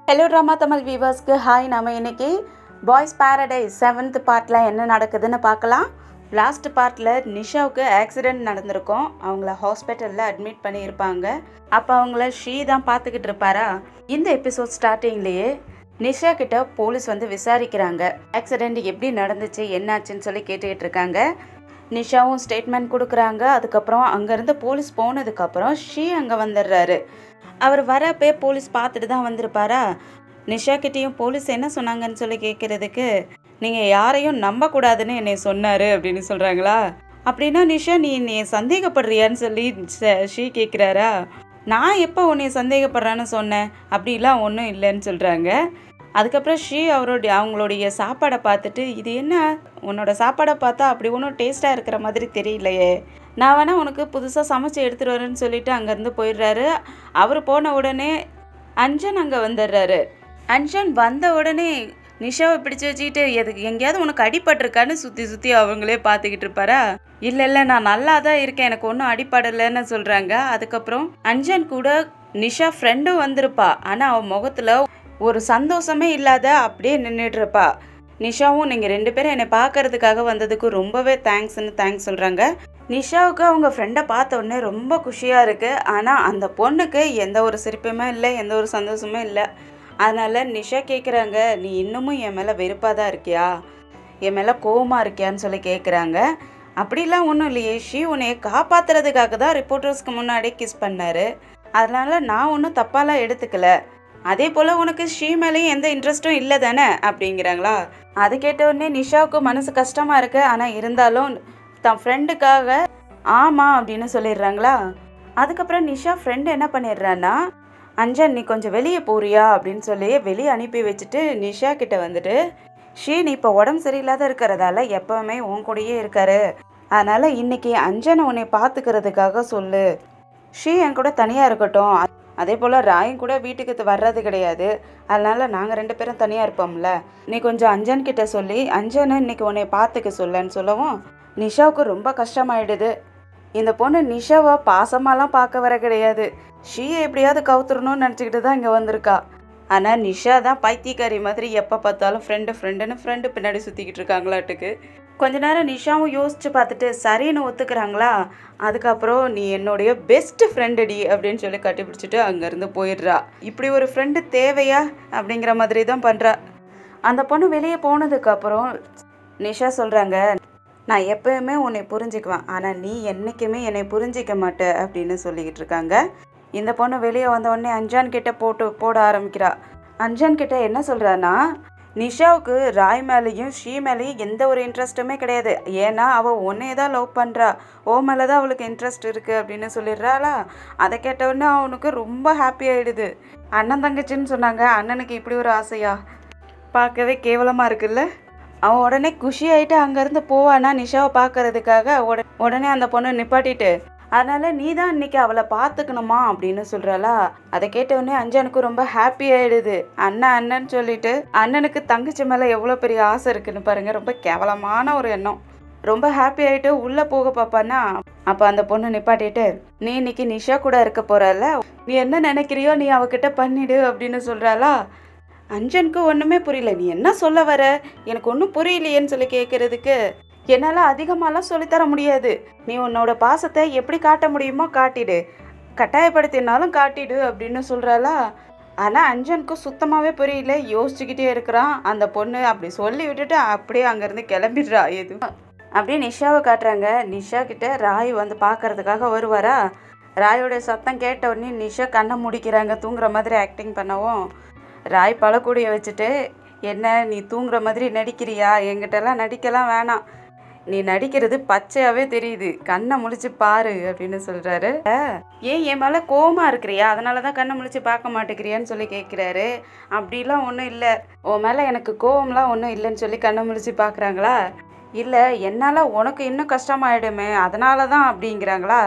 hello drama Tamil வியூவர்ஸ்க்கு hi நம்ம இன்னைக்கு பாய்ஸ் பாரடைஸ் செவன்த் பார்ட்டில் என்ன நடக்குதுன்னு பார்க்கலாம் லாஸ்ட் பார்ட்டில் நிஷாவுக்கு ஆக்சிடெண்ட் நடந்திருக்கும் அவங்கள ஹாஸ்பிட்டலில் அட்மிட் பண்ணியிருப்பாங்க அப்போ அவங்கள ஷீ தான் பார்த்துக்கிட்டு இருப்பாரா இந்த எபிசோட் ஸ்டார்டிங்லேயே நிஷா கிட்ட போலீஸ் வந்து விசாரிக்கிறாங்க ஆக்சிடெண்ட் எப்படி நடந்துச்சு என்னாச்சுன்னு சொல்லி கேட்டுக்கிட்டு இருக்காங்க நிஷாவும் ஸ்டேட்மெண்ட் கொடுக்குறாங்க அதுக்கப்புறம் அங்கேருந்து போலீஸ் போனதுக்கப்புறம் ஷீ அங்கே வந்துடுறாரு அவர் வரப்பே போலீஸ் பார்த்துட்டு தான் வந்திருப்பாரா நிஷா கிட்டேயும் போலீஸ் என்ன சொன்னாங்கன்னு சொல்லி கேட்குறதுக்கு நீங்கள் யாரையும் நம்பக்கூடாதுன்னு என்னை சொன்னார் அப்படின்னு சொல்கிறாங்களா அப்படின்னா நிஷா நீ என்னை சந்தேகப்படுறியான்னு சொல்லி ச- ஷீ கேட்குறாரா நான் எப்போ உன்னை சந்தேகப்படுறேன்னு சொன்னேன் அப்படிலாம் ஒன்றும் இல்லைன்னு சொல்கிறாங்க அதுக்கப்புறம் ஷீ அவருடைய அவங்களுடைய சாப்பாடை பார்த்துட்டு இது என்ன உன்னோட சாப்பாடை பார்த்தா அப்படி ஒன்றும் டேஸ்ட்டாக இருக்கிற மாதிரி தெரியலையே நான் வேணா உனக்கு புதுசாக சமைச்சு எடுத்துகிட்டு வரேன்னு சொல்லிட்டு அங்கேருந்து போயிடுறாரு அவர் போன உடனே அஞ்சன் அங்கே வந்துடுறாரு அஞ்சன் வந்த உடனே நிஷாவை பிடிச்சு வச்சுக்கிட்டு எதுக்கு எங்கேயாவது உனக்கு அடிபட்டிருக்கான்னு சுற்றி சுற்றி அவங்களே பார்த்துக்கிட்டு இருப்பாரா இல்லை இல்லை நான் நல்லா தான் இருக்கேன் எனக்கு ஒன்றும் அடிப்படலைன்னு சொல்கிறாங்க அதுக்கப்புறம் அஞ்சன் கூட நிஷா ஃப்ரெண்டும் வந்திருப்பா ஆனால் அவன் முகத்தில் ஒரு சந்தோஷமே இல்லாத அப்படியே நின்றுட்டு இருப்பா நிஷாவும் நீங்கள் ரெண்டு பேரும் என்னை பார்க்கறதுக்காக வந்ததுக்கு ரொம்பவே தேங்க்ஸ்னு தேங்க்ஸ் சொல்கிறாங்க நிஷாவுக்கு அவங்க ஃப்ரெண்டை பார்த்த உடனே ரொம்ப குஷியாக இருக்குது ஆனால் அந்த பொண்ணுக்கு எந்த ஒரு சிரிப்புமே இல்லை எந்த ஒரு சந்தோஷமே இல்லை அதனால் நிஷா கேட்குறாங்க நீ இன்னமும் என் மேலே வெறுப்பாக தான் இருக்கியா என் மேலே கோவமாக இருக்கியான்னு சொல்லி கேட்குறாங்க அப்படிலாம் ஒன்றும் இல்லையே ஷீ உன்னைய காப்பாத்துறதுக்காக தான் ரிப்போர்ட்டர்ஸ்க்கு முன்னாடி கிஸ் பண்ணாரு அதனால நான் ஒன்றும் தப்பாலாம் எடுத்துக்கல அதே போல் உனக்கு ஷீ மேலேயும் எந்த இன்ட்ரெஸ்ட்டும் இல்லை தானே அப்படிங்கிறாங்களா அது கேட்ட உடனே நிஷாவுக்கு மனசு கஷ்டமாக இருக்கு ஆனால் இருந்தாலும் தன் ஃப்ரெண்டுக்காக ஆமாம் அப்படின்னு சொல்லிடுறாங்களா அதுக்கப்புறம் நிஷா ஃப்ரெண்டு என்ன பண்ணிடுறான்னா அஞ்சன் நீ கொஞ்சம் வெளியே போறியா அப்படின்னு சொல்லி வெளியே அனுப்பி வச்சுட்டு நிஷா கிட்ட வந்துட்டு ஷீன் இப்போ உடம்பு சரியில்லாத இருக்கிறதால எப்பவுமே உன் கூடயே இருக்காரு அதனால இன்னைக்கு அஞ்சனை உன்னை பார்த்துக்கிறதுக்காக சொல்லு ஷீ என் கூட தனியாக இருக்கட்டும் அ- அதே போல் ராயும் கூட வீட்டுக்கு த- வர்றது கிடையாது அதனால நாங்கள் ரெண்டு பேரும் தனியாக இருப்போம்ல நீ கொஞ்சம் அஞ்சன் கிட்ட சொல்லி அஞ்சனை இன்னைக்கு உன்னை பார்த்துக்க சொல்லன்னு சொல்லவும் நிஷாவுக்கு ரொம்ப கஷ்டமாயிடுது இந்த பொண்ணு நிஷாவை பாசமாலாம் பார்க்க வர கிடையாது ஷீயை எப்படியாவது கவுத்துறணும்னு நினச்சிக்கிட்டு தான் இங்கே வந்திருக்கா ஆனால் நிஷா தான் பைத்தியக்காரி மாதிரி எப்போ பார்த்தாலும் ஃப்ரெண்டு ஃப்ரெண்டுன்னு ஃப்ரெண்டு பின்னாடி சுற்றிக்கிட்டு இருக்காங்களாட்டுக்கு கொஞ்ச நேரம் நிஷாவும் யோசிச்சு பார்த்துட்டு சரின்னு ஒத்துக்கிறாங்களா அதுக்கப்புறம் நீ என்னுடைய பெஸ்ட் ஃப்ரெண்டுடி அப்படின்னு சொல்லி கட்டிப்பிடிச்சிட்டு அங்கேருந்து போயிடுறா இப்படி ஒரு ஃப்ரெண்டு தேவையா அப்படிங்கிற மாதிரி தான் பண்ணுறா அந்த பொண்ணு வெளியே போனதுக்கப்புறம் நிஷா சொல்கிறாங்க நான் எப்பயுமே உன்னை புரிஞ்சுக்குவேன் ஆனால் நீ என்றைக்குமே என்னை புரிஞ்சிக்க மாட்ட அப்படின்னு சொல்லிக்கிட்டு இருக்காங்க இந்த பொண்ணு வெளியே வந்த உடனே அஞ்சான் கிட்ட போட்டு போட ஆரம்பிக்கிறா அஞ்சான் கிட்ட என்ன சொல்கிறான்னா நிஷாவுக்கு ராய் மேலேயும் ஷீ மேலேயும் எந்த ஒரு இன்ட்ரெஸ்ட்டுமே கிடையாது ஏன்னா அவள் உன்னையே தான் லவ் பண்ணுறா ஓ மேலே தான் அவளுக்கு இன்ட்ரெஸ்ட் இருக்குது அப்படின்னு சொல்லிடுறாளா அதை கேட்ட உடனே அவனுக்கு ரொம்ப ஹாப்பி ஆயிடுது அண்ணன் தங்கச்சின்னு சொன்னாங்க அண்ணனுக்கு இப்படி ஒரு ஆசையா பார்க்கவே கேவலமாக இருக்குல்ல அவன் உடனே குஷி ஆயிட்டு அங்கேருந்து போவானா நிஷாவை பார்க்கறதுக்காக உட உடனே அந்த பொண்ணு நிப்பாட்டிட்டு அதனால நீ தான் இன்னைக்கு அவளை பார்த்துக்கணுமா அப்படின்னு சொல்றாளா அதை கேட்ட உடனே அஞ்சனுக்கு ரொம்ப ஹாப்பி ஆயிடுது அண்ணன் அண்ணன் சொல்லிட்டு அண்ணனுக்கு தங்கச்சி மேலே எவ்வளோ பெரிய ஆசை இருக்குன்னு பாருங்க ரொம்ப கேவலமான ஒரு எண்ணம் ரொம்ப ஹாப்பி ஆயிட்டு உள்ளே போக பார்ப்பானா அப்போ அந்த பொண்ணு நிப்பாட்டிட்டு நீ இன்னைக்கு நிஷா கூட இருக்க போறல நீ என்ன நினைக்கிறியோ நீ அவகிட்ட பண்ணிடு அப்படின்னு சொல்றாளா அஞ்சனுக்கு ஒன்றுமே புரியல நீ என்ன சொல்ல வர எனக்கு ஒன்றும் புரியலையேன்னு சொல்லி கேட்குறதுக்கு என்னால் அதிகமாலாம் சொல்லித்தர முடியாது நீ உன்னோட பாசத்தை எப்படி காட்ட முடியுமோ காட்டிடு கட்டாயப்படுத்தினாலும் காட்டிடு அப்படின்னு சொல்கிறாளா ஆனால் அஞ்சனுக்கு சுத்தமாகவே புரியல யோசிச்சுக்கிட்டே இருக்கிறான் அந்த பொண்ணு அப்படி சொல்லி விட்டுட்டு அப்படியே அங்கேருந்து கிளம்பிடுறா எது அப்படியே நிஷாவை காட்டுறாங்க நிஷா கிட்ட ராய் வந்து பார்க்கறதுக்காக வருவாரா ராயோட சத்தம் கேட்ட உடனே நிஷா கண்ணை முடிக்கிறாங்க தூங்குற மாதிரி ஆக்டிங் பண்ணவும் ராய் பழக்கூடிய வச்சுட்டு என்ன நீ தூங்குற மாதிரி நடிக்கிறியா என்கிட்டலாம் நடிக்கலாம் வேணாம் நீ நடிக்கிறது பச்சையாவே தெரியுது கண்ணை முழிச்சு பாரு அப்படின்னு சொல்றாரு ஏன் என் மேலே கோவமா இருக்கிறியா அதனால தான் கண்ணை முழிச்சு பார்க்க மாட்டேங்கிறியான்னு சொல்லி கேட்குறாரு அப்படிலாம் ஒன்றும் இல்லை உன் மேலே எனக்கு கோவம்லாம் ஒன்றும் இல்லைன்னு சொல்லி கண்ணை முழிச்சு பார்க்குறாங்களா இல்லை என்னால் உனக்கு இன்னும் கஷ்டமாயிடுமே அதனால தான் அப்படிங்கிறாங்களா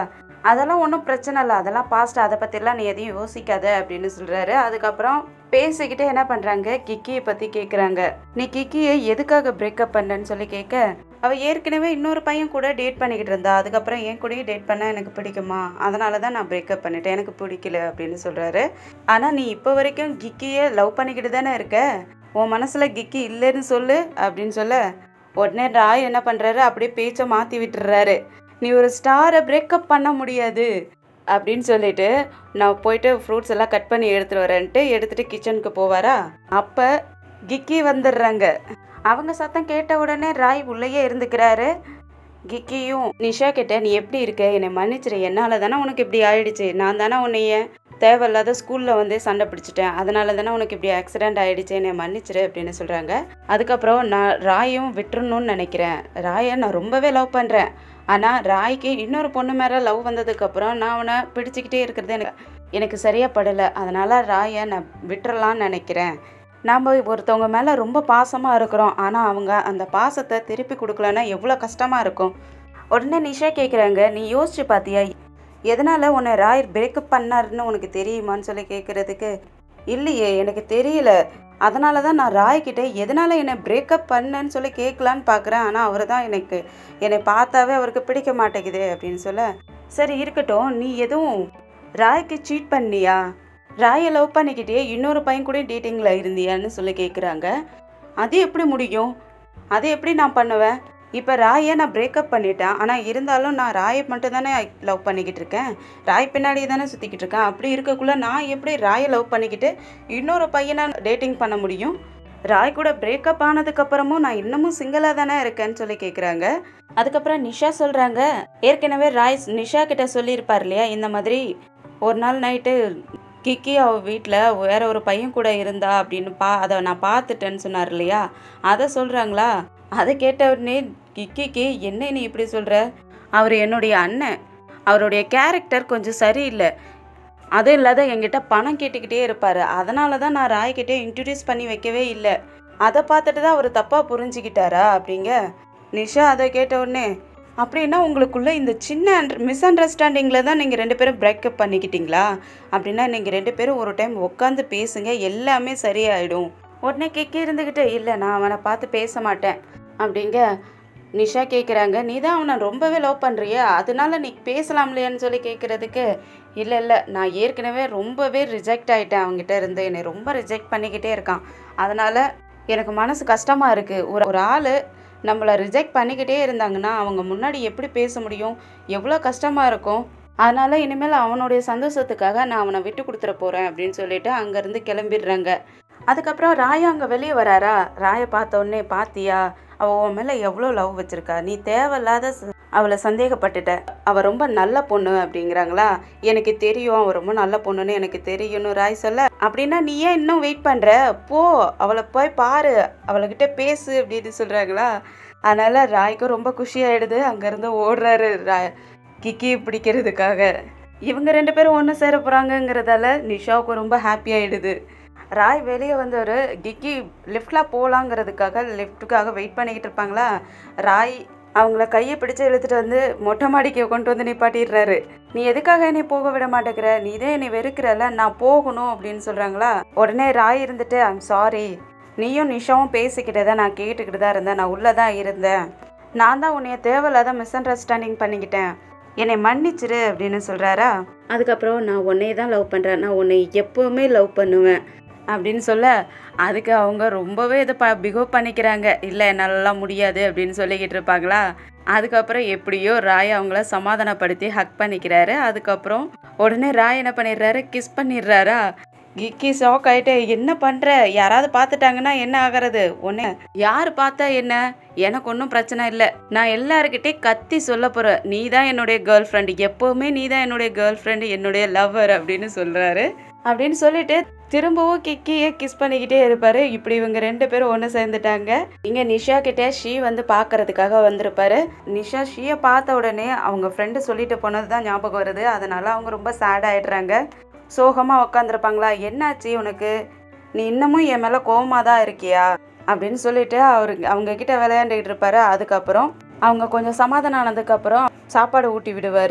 அதெல்லாம் ஒன்றும் பிரச்சனை இல்லை அதெல்லாம் பாஸ்ட் அதை பற்றிலாம் நீ எதையும் யோசிக்காத அப்படின்னு சொல்கிறாரு அதுக்கப்புறம் பேசிக்கிட்டு என்ன பண்ணுறாங்க கிக்கியை பற்றி கேட்குறாங்க நீ கிக்கியை எதுக்காக பிரேக்கப் பண்ணேன்னு சொல்லி கேட்க அவள் ஏற்கனவே இன்னொரு பையன் கூட டேட் பண்ணிக்கிட்டு இருந்தா அதுக்கப்புறம் என் கூடயும் டேட் பண்ண எனக்கு பிடிக்குமா அதனால தான் நான் பிரேக்கப் பண்ணிட்டேன் எனக்கு பிடிக்கல அப்படின்னு சொல்கிறாரு ஆனால் நீ இப்போ வரைக்கும் கிக்கியை லவ் பண்ணிக்கிட்டு தானே இருக்க உன் மனசில் கிக்கி இல்லைன்னு சொல்லு அப்படின்னு சொல்ல உடனே ராய் என்ன பண்ணுறாரு அப்படியே பேச்சை மாற்றி விட்டுறாரு நீ ஒரு ஸ்டாரை பிரேக்கப் பண்ண முடியாது அப்படின்னு சொல்லிட்டு நான் போயிட்டு ஃப்ரூட்ஸ் எல்லாம் கட் பண்ணி எடுத்துகிட்டு வரேன்ட்டு எடுத்துகிட்டு கிச்சனுக்கு போவாரா அப்போ கிக்கி வந்துடுறாங்க அவங்க சத்தம் கேட்ட உடனே ராய் உள்ளேயே இருந்துக்கிறாரு கிக்கியும் நிஷா கிட்ட நீ எப்படி இருக்க என்னை மன்னிச்சிரு என்னால் தானே உனக்கு இப்படி ஆயிடுச்சு நான் தானே உன்னைய தேவையில்லாத ஸ்கூலில் வந்து சண்டை பிடிச்சிட்டேன் அதனால தானே உனக்கு இப்படி ஆக்சிடென்ட் ஆயிடுச்சு என்னை மன்னிச்சிரு அப்படின்னு சொல்கிறாங்க அதுக்கப்புறம் நான் ராயும் விட்டுறணும்னு நினைக்கிறேன் ராயை நான் ரொம்பவே லவ் பண்ணுறேன் ஆனால் ராய்க்கு இன்னொரு பொண்ணு மேலே லவ் வந்ததுக்கப்புறம் நான் அவனை பிடிச்சிக்கிட்டே இருக்கிறது எனக்கு எனக்கு சரியாக படலை அதனால் ராயை நான் விட்டுறலான்னு நினைக்கிறேன் நாம் ஒருத்தவங்க மேலே ரொம்ப பாசமாக இருக்கிறோம் ஆனால் அவங்க அந்த பாசத்தை திருப்பி கொடுக்கலன்னா எவ்வளோ கஷ்டமாக இருக்கும் உடனே நிஷா கேட்குறாங்க நீ யோசிச்சு பார்த்தியா எதனால் உன்னை ராய் பிரேக்கப் பண்ணாருன்னு உனக்கு தெரியுமான்னு சொல்லி கேட்குறதுக்கு இல்லையே எனக்கு தெரியல அதனால தான் நான் ராய்கிட்ட எதனால் என்னை பிரேக்கப் பண்ணேன்னு சொல்லி கேட்கலான்னு பார்க்குறேன் ஆனால் அவர் தான் எனக்கு என்னை பார்த்தாவே அவருக்கு பிடிக்க மாட்டேங்குது அப்படின்னு சொல்ல சரி இருக்கட்டும் நீ எதுவும் ராய்க்கு சீட் பண்ணியா ராயை லவ் பண்ணிக்கிட்டே இன்னொரு பையன் கூட டேட்டிங்கில் இருந்தியான்னு சொல்லி கேட்குறாங்க அது எப்படி முடியும் அது எப்படி நான் பண்ணுவேன் இப்போ ராயை நான் பிரேக்கப் பண்ணிட்டேன் ஆனால் இருந்தாலும் நான் ராயை மட்டும் தானே லவ் பண்ணிக்கிட்டு இருக்கேன் ராய் பின்னாடி தானே சுற்றிக்கிட்டு இருக்கேன் அப்படி இருக்கக்குள்ள நான் எப்படி ராயை லவ் பண்ணிக்கிட்டு இன்னொரு பையனை டேட்டிங் பண்ண முடியும் ராய் கூட பிரேக்கப் ஆனதுக்கப்புறமும் நான் இன்னமும் சிங்கிளாக தானே இருக்கேன்னு சொல்லி கேட்குறாங்க அதுக்கப்புறம் நிஷா சொல்கிறாங்க ஏற்கனவே ராய் நிஷா கிட்ட சொல்லியிருப்பார் இல்லையா இந்த மாதிரி ஒரு நாள் நைட்டு கிக்கி அவ வீட்டில் வேற ஒரு பையன் கூட இருந்தா அப்படின்னு பா அதை நான் பார்த்துட்டேன்னு சொன்னார் இல்லையா அதை சொல்கிறாங்களா அதை கேட்ட உடனே கிக்கிக்கு என்ன நீ இப்படி சொல்கிற அவர் என்னுடைய அண்ணன் அவருடைய கேரக்டர் கொஞ்சம் சரியில்லை அதுவும் இல்லாத என்கிட்ட பணம் கேட்டுக்கிட்டே இருப்பார் அதனால தான் நான் ராய்கிட்டே இன்ட்ரடியூஸ் பண்ணி வைக்கவே இல்லை அதை பார்த்துட்டு தான் அவர் தப்பாக புரிஞ்சுக்கிட்டாரா அப்படிங்க நிஷா அதை கேட்ட உடனே அப்படின்னா உங்களுக்குள்ள இந்த சின்ன மிஸ் அண்டர்ஸ்டாண்டிங்கில் தான் நீங்கள் ரெண்டு பேரும் பிரேக்கப் பண்ணிக்கிட்டீங்களா அப்படின்னா நீங்கள் ரெண்டு பேரும் ஒரு டைம் உட்காந்து பேசுங்க எல்லாமே சரியாயிடும் உடனே கேட்க இருந்துக்கிட்டு இல்லை நான் அவனை பார்த்து பேச மாட்டேன் அப்படிங்க நிஷா கேட்குறாங்க நீ தான் அவனை ரொம்பவே லவ் பண்ணுறிய அதனால நீ பேசலாம் இல்லையான்னு சொல்லி கேட்குறதுக்கு இல்லை இல்லை நான் ஏற்கனவே ரொம்பவே ரிஜெக்ட் ஆகிட்டேன் அவங்ககிட்ட இருந்து என்னை ரொம்ப ரிஜெக்ட் பண்ணிக்கிட்டே இருக்கான் அதனால் எனக்கு மனசு கஷ்டமாக இருக்குது ஒரு ஒரு ஆள் நம்மளை ரிஜெக்ட் பண்ணிக்கிட்டே இருந்தாங்கன்னா அவங்க முன்னாடி எப்படி பேச முடியும் எவ்வளோ கஷ்டமாக இருக்கும் அதனால் இனிமேல் அவனுடைய சந்தோஷத்துக்காக நான் அவனை விட்டு கொடுத்துட போகிறேன் அப்படின்னு சொல்லிட்டு அங்கேருந்து கிளம்பிடுறாங்க அதுக்கப்புறம் ராயா அங்கே வெளியே வராரா ராயை பார்த்த உடனே பாத்தியா அவள் உன் மேலே எவ்வளோ லவ் வச்சிருக்கா நீ தேவையில்லாத ச- அவளை சந்தேகப்பட்டுட்ட அவள் ரொம்ப நல்ல பொண்ணு அப்படிங்கிறாங்களா எனக்கு தெரியும் அவள் ரொம்ப நல்ல பொண்ணுன்னு எனக்கு தெரியும்னு ராய் சொல்ல அப்படின்னா நீ ஏன் இன்னும் வெயிட் பண்ணுற போ அவளை போய் பாரு அவளைக்கிட்ட பேசு அப்படின்னு சொல்கிறாங்களா அதனால் ராய்க்கும் ரொம்ப குஷியாயிடுது அங்கேருந்து ஓடுறாரு ரா கிக்கி பிடிக்கிறதுக்காக இவங்க ரெண்டு பேரும் ஒன்று சேர போகிறாங்கங்கிறதால நிஷாவுக்கு ரொம்ப ஹாப்பி ஆயிடுது ராய் வெளியே வந்தவர் கிக்கி லிஃப்டில் போகலாங்கிறதுக்காக லிஃப்ட்டுக்காக வெயிட் பண்ணிக்கிட்டு இருப்பாங்களா ராய் அவங்கள கையை பிடிச்சு இழுத்துட்டு வந்து மொட்டை மாடிக்கு கொண்டு வந்து நிப்பாட்டிடுறாரு நீ எதுக்காக என்னை போக விட மாட்டேங்கிற நீ இதே என்னை வெறுக்கிறல்ல நான் போகணும் அப்படின்னு சொல்கிறாங்களா உடனே ராய் இருந்துட்டு ஐம் சாரி நீயும் நிஷாவும் பேசிக்கிட்டே தான் நான் கேட்டுக்கிட்டு தான் இருந்தேன் நான் உள்ளே தான் இருந்தேன் நான் தான் உன்னைய தேவையில்லாத மிஸ் அண்டர்ஸ்டாண்டிங் பண்ணிக்கிட்டேன் என்னை மன்னிச்சிரு அப்படின்னு சொல்கிறாரா அதுக்கப்புறம் நான் உன்னைய தான் லவ் பண்ணுறேன் நான் உன்னை எப்போவுமே லவ் பண்ணுவேன் அப்படின்னு சொல்ல அதுக்கு அவங்க ரொம்பவே இதை ப பிகோவ் பண்ணிக்கிறாங்க இல்லை என்னாலலாம் முடியாது அப்படின்னு சொல்லிக்கிட்டு இருப்பாங்களா அதுக்கப்புறம் எப்படியோ ராய் அவங்கள சமாதானப்படுத்தி ஹக் பண்ணிக்கிறாரு அதுக்கப்புறம் உடனே ராய் என்ன பண்ணிடுறாரு கிஸ் பண்ணிடுறாரா கிக்கி ஷாக் ஆயிட்டு என்ன பண்ற யாராவது பார்த்துட்டாங்கன்னா என்ன ஆகிறது ஒன்று யார் பார்த்தா என்ன எனக்கு ஒன்றும் பிரச்சனை இல்லை நான் எல்லாருக்கிட்டையும் கத்தி சொல்ல போகிறேன் நீ தான் என்னுடைய கேர்ள் ஃப்ரெண்டு எப்போவுமே நீ தான் என்னுடைய கேர்ள் ஃப்ரெண்டு என்னுடைய லவ்வர் அப்படின்னு சொல்கிறாரு அப்படின்னு சொல்லிட்டு திரும்பவும் கிக்கியே கிஸ் பண்ணிக்கிட்டே இருப்பாரு இப்படி இவங்க ரெண்டு பேரும் ஒன்று சேர்ந்துட்டாங்க இங்க நிஷா கிட்ட ஷீ வந்து பார்க்கறதுக்காக வந்திருப்பாரு நிஷா ஷீயை பார்த்த உடனே அவங்க ஃப்ரெண்டு சொல்லிட்டு போனது தான் ஞாபகம் வருது அதனால அவங்க ரொம்ப சேட் ஆயிடுறாங்க சோகமாக உட்காந்துருப்பாங்களா என்னாச்சு உனக்கு நீ இன்னமும் என் மேலே கோவமாக தான் இருக்கியா அப்படின்னு சொல்லிட்டு அவரு அவங்க கிட்ட விளையாண்டுக்கிட்டு இருப்பாரு அதுக்கப்புறம் அவங்க கொஞ்சம் சமாதானம் ஆனதுக்கப்புறம் சாப்பாடு ஊட்டி விடுவார்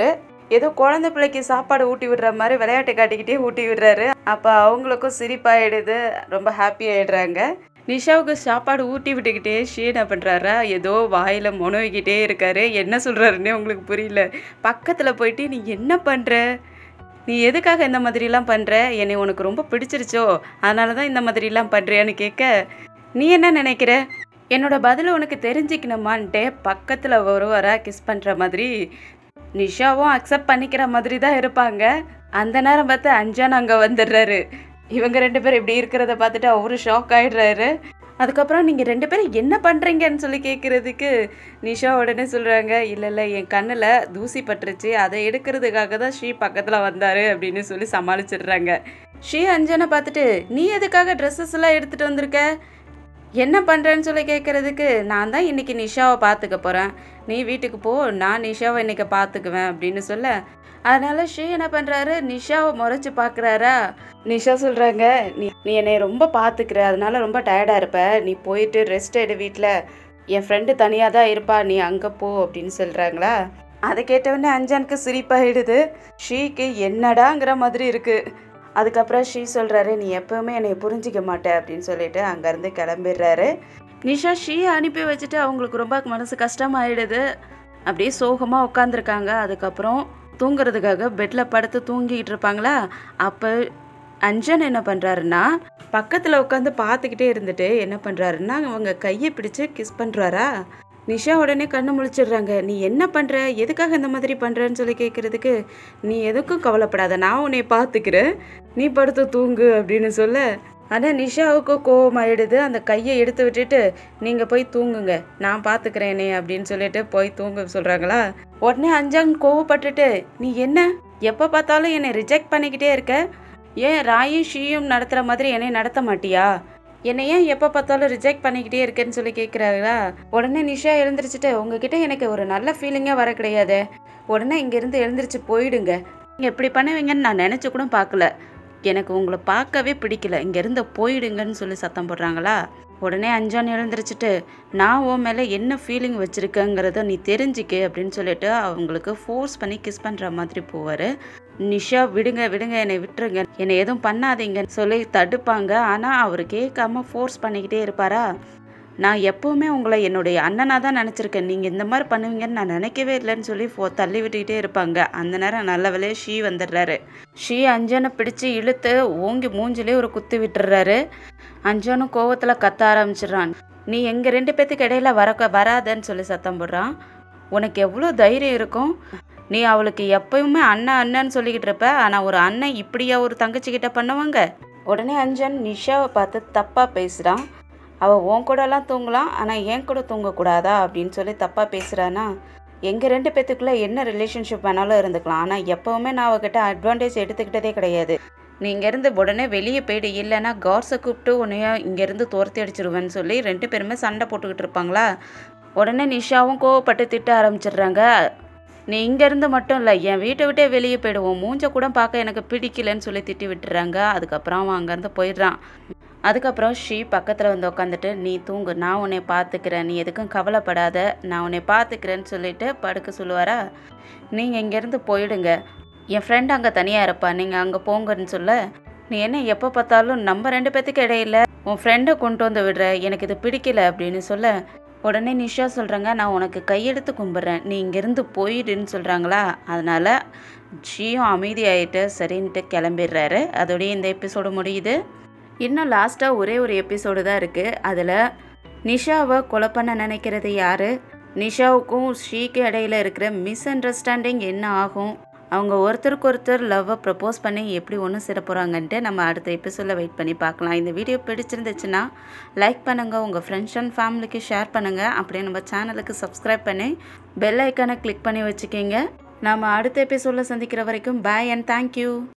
ஏதோ குழந்தை பிள்ளைக்கு சாப்பாடு ஊட்டி விடுற மாதிரி விளையாட்டு காட்டிக்கிட்டே ஊட்டி விடுறாரு அப்போ அவங்களுக்கும் சிரிப்பாயிடுது ரொம்ப ஹாப்பி ஆயிடுறாங்க நிஷாவுக்கு சாப்பாடு ஊட்டி விட்டுக்கிட்டே ஷீ என்ன பண்ணுறாரா ஏதோ வாயில் முனவிக்கிட்டே இருக்காரு என்ன சொல்கிறாருன்னே உங்களுக்கு புரியல பக்கத்தில் போயிட்டு நீ என்ன பண்ணுற நீ எதுக்காக இந்த மாதிரிலாம் பண்ணுற என்னை உனக்கு ரொம்ப பிடிச்சிருச்சோ அதனால தான் இந்த மாதிரிலாம் பண்ணுறியான்னு கேட்க நீ என்ன நினைக்கிற என்னோட பதில் உனக்கு தெரிஞ்சுக்கணுமான்ட்டு பக்கத்தில் ஒருவராக கிஸ் பண்ணுற மாதிரி நிஷாவும் அக்செப்ட் பண்ணிக்கிற மாதிரி தான் இருப்பாங்க அந்த நேரம் பார்த்து அஞ்சான் அங்கே வந்துடுறாரு இவங்க ரெண்டு பேரும் இப்படி இருக்கிறத பார்த்துட்டு அவரு ஷாக் ஆயிடுறாரு அதுக்கப்புறம் நீங்கள் ரெண்டு பேரும் என்ன பண்ணுறீங்கன்னு சொல்லி கேட்குறதுக்கு நிஷா உடனே சொல்கிறாங்க இல்லை இல்லை என் கண்ணில் தூசி பட்டுருச்சு அதை எடுக்கிறதுக்காக தான் ஸ்ரீ பக்கத்தில் வந்தார் அப்படின்னு சொல்லி சமாளிச்சிடுறாங்க ஸ்ரீ அஞ்சனை பார்த்துட்டு நீ எதுக்காக ட்ரெஸ்ஸஸ் எல்லாம் எடுத்துகிட்டு வந்திருக்க என்ன பண்ணுறேன்னு சொல்லி கேட்குறதுக்கு நான் தான் இன்றைக்கி நிஷாவை பார்த்துக்க போகிறேன் நீ வீட்டுக்கு போ நான் நிஷாவை இன்றைக்கி பார்த்துக்குவேன் அப்படின்னு சொல்ல அதனால் ஸ்ரீ என்ன பண்ணுறாரு நிஷாவை முறைச்சி பார்க்குறாரா நிஷா சொல்கிறாங்க நீ நீ என்னை ரொம்ப பார்த்துக்கிற அதனால ரொம்ப டயர்டாக இருப்ப நீ போயிட்டு ரெஸ்ட் எடு வீட்டில் என் ஃப்ரெண்டு தனியாக தான் இருப்பா நீ அங்கே போ அப்படின்னு சொல்கிறாங்களா அதை கேட்டவுடனே அஞ்சானுக்கு சிரிப்பாயிடுது ஷீக்கு என்னடாங்கிற மாதிரி இருக்குது அதுக்கப்புறம் ஷீ சொல்கிறாரு நீ எப்போவுமே என்னை புரிஞ்சிக்க மாட்டே அப்படின்னு சொல்லிட்டு அங்கேருந்து கிளம்பிடுறாரு நிஷா ஷீ அனுப்பி வச்சுட்டு அவங்களுக்கு ரொம்ப மனசு கஷ்டமாயிடுது அப்படியே சோகமாக உட்காந்துருக்காங்க அதுக்கப்புறம் தூங்குறதுக்காக பெட்டில் படுத்து தூங்கிக்கிட்டு இருப்பாங்களா அப்போ அஞ்சன் என்ன பண்ணுறாருன்னா பக்கத்தில் உட்காந்து பார்த்துக்கிட்டே இருந்துட்டு என்ன பண்ணுறாருன்னா அவங்க கையை பிடிச்சு கிஸ் பண்ணுறாரா நிஷா உடனே கண்ணு முழிச்சிடுறாங்க நீ என்ன பண்ணுற எதுக்காக இந்த மாதிரி பண்ணுறன்னு சொல்லி கேட்குறதுக்கு நீ எதுக்கும் கவலைப்படாத நான் உன்னை பார்த்துக்கிறேன் நீ படுத்து தூங்கு அப்படின்னு சொல்ல ஆனால் நிஷாவுக்கு கோவம் ஆயிடுது அந்த கையை எடுத்து விட்டுட்டு நீங்கள் போய் தூங்குங்க நான் பார்த்துக்கிறேனே அப்படின்னு சொல்லிட்டு போய் தூங்க சொல்கிறாங்களா உடனே அஞ்சாங் கோவப்பட்டுட்டு நீ என்ன எப்போ பார்த்தாலும் என்னை ரிஜெக்ட் பண்ணிக்கிட்டே இருக்க ஏன் ராயும் ஷீயும் நடத்துகிற மாதிரி என்னை நடத்த மாட்டியா என்னை ஏன் எப்போ பார்த்தாலும் ரிஜெக்ட் பண்ணிக்கிட்டே இருக்கேன்னு சொல்லி கேட்குறாங்களா உடனே நிஷா எழுந்திரிச்சிட்டு உங்ககிட்ட எனக்கு ஒரு நல்ல ஃபீலிங்கே வர கிடையாது உடனே இங்கேருந்து எழுந்திரிச்சு போயிடுங்க நீங்கள் எப்படி பண்ணுவீங்கன்னு நான் நினச்சி கூட பார்க்கல எனக்கு உங்களை பார்க்கவே பிடிக்கல இங்கேருந்து போயிடுங்கன்னு சொல்லி சத்தம் போடுறாங்களா உடனே அஞ்சான் எழுந்திரிச்சிட்டு நான் உன் மேலே என்ன ஃபீலிங் வச்சுருக்கேங்கிறத நீ தெரிஞ்சுக்க அப்படின்னு சொல்லிட்டு அவங்களுக்கு ஃபோர்ஸ் பண்ணி கிஸ் பண்ணுற மாதிரி போவார் நிஷா விடுங்க விடுங்க என்னை விட்டுருங்க என்னை எதுவும் பண்ணாதீங்கன்னு சொல்லி தடுப்பாங்க ஆனால் அவர் கேட்காம ஃபோர்ஸ் பண்ணிக்கிட்டே இருப்பாரா நான் எப்போவுமே உங்களை என்னுடைய அண்ணனாக தான் நினச்சிருக்கேன் நீங்கள் இந்த மாதிரி பண்ணுவீங்கன்னு நான் நினைக்கவே இல்லைன்னு சொல்லி ஃபோ தள்ளி விட்டுக்கிட்டே இருப்பாங்க அந்த நேரம் நல்ல வேலையை ஷீ வந்துடுறாரு ஷீ அஞ்சனை பிடிச்சி இழுத்து ஓங்கி மூஞ்சிலே ஒரு குத்து விட்டுறாரு அஞ்சனும் கோவத்தில் கத்த ஆரம்பிச்சிடுறான் நீ எங்கள் ரெண்டு பேத்துக்கு இடையில வர வராதன்னு சொல்லி சத்தம் போடுறான் உனக்கு எவ்வளோ தைரியம் இருக்கும் நீ அவளுக்கு எப்பயுமே அண்ணன் அண்ணன்னு சொல்லிக்கிட்டு இருப்ப ஆனால் ஒரு அண்ணன் இப்படியா ஒரு தங்கச்சிக்கிட்ட பண்ணுவாங்க உடனே அஞ்சன் நிஷாவை பார்த்து தப்பாக பேசுகிறான் அவள் உன் கூடலாம் தூங்கலாம் ஆனால் என் கூட தூங்கக்கூடாதா அப்படின்னு சொல்லி தப்பாக பேசுகிறானா எங்கள் ரெண்டு பேத்துக்குள்ளே என்ன ரிலேஷன்ஷிப் வேணாலும் இருந்துக்கலாம் ஆனால் எப்போவுமே நான் அவகிட்ட அட்வான்டேஜ் எடுத்துக்கிட்டதே கிடையாது நீ இங்கேருந்து உடனே வெளியே போயிடு இல்லைன்னா கார்ஸை கூப்பிட்டு உன்னைய இங்கேருந்து துரத்தி அடிச்சிருவேன்னு சொல்லி ரெண்டு பேருமே சண்டை போட்டுக்கிட்டு இருப்பாங்களா உடனே நிஷாவும் கோவப்பட்டு திட்ட ஆரம்பிச்சிடுறாங்க நீ இங்கேருந்து மட்டும் இல்லை என் வீட்டை விட்டே வெளியே போயிடுவோம் மூஞ்ச கூட பார்க்க எனக்கு பிடிக்கலன்னு சொல்லி திட்டி விட்டுறாங்க அதுக்கப்புறம் அவன் அங்கேருந்து போயிடுறான் அதுக்கப்புறம் ஷீ பக்கத்தில் வந்து உட்காந்துட்டு நீ தூங்கு நான் உன்னை பார்த்துக்கிறேன் நீ எதுக்கும் கவலைப்படாத நான் உன்னை பார்த்துக்கிறேன்னு சொல்லிட்டு படுக்க சொல்லுவாரா நீங்கள் இங்கேருந்து போயிடுங்க என் ஃப்ரெண்ட் அங்கே தனியாக இருப்பா நீங்கள் அங்கே போங்கன்னு சொல்ல நீ என்ன எப்போ பார்த்தாலும் நம்ம ரெண்டு பேத்துக்கு இடையில உன் ஃப்ரெண்டை கொண்டு வந்து விடுற எனக்கு இது பிடிக்கல அப்படின்னு சொல்ல உடனே நிஷா சொல்கிறாங்க நான் உனக்கு கையெடுத்து கும்பிட்றேன் நீ இங்கேருந்து போயிடுன்னு சொல்கிறாங்களா அதனால் ஷீயும் அமைதியாயிட்டு சரின்ட்டு கிளம்பிடுறாரு அதோடய இந்த எபிசோடு முடியுது இன்னும் லாஸ்ட்டாக ஒரே ஒரு எபிசோடு தான் இருக்குது அதில் நிஷாவை கொலை பண்ண நினைக்கிறது யார் நிஷாவுக்கும் ஸ்ரீக்கு இடையில இருக்கிற மிஸ் அண்டர்ஸ்டாண்டிங் என்ன ஆகும் அவங்க ஒருத்தருக்கு ஒருத்தர் லவ்வை ப்ரப்போஸ் பண்ணி எப்படி ஒன்று சேர போகிறாங்கன்ட்டு நம்ம அடுத்த எபிசோடில் வெயிட் பண்ணி பார்க்கலாம் இந்த வீடியோ பிடிச்சிருந்துச்சுன்னா லைக் பண்ணுங்கள் உங்கள் ஃப்ரெண்ட்ஸ் அண்ட் ஃபேமிலிக்கு ஷேர் பண்ணுங்கள் அப்படியே நம்ம சேனலுக்கு சப்ஸ்கிரைப் பண்ணி பெல் ஐக்கானை கிளிக் பண்ணி வச்சுக்கிங்க நம்ம அடுத்த எபிசோடில் சந்திக்கிற வரைக்கும் பாய் அண்ட் தேங்க்யூ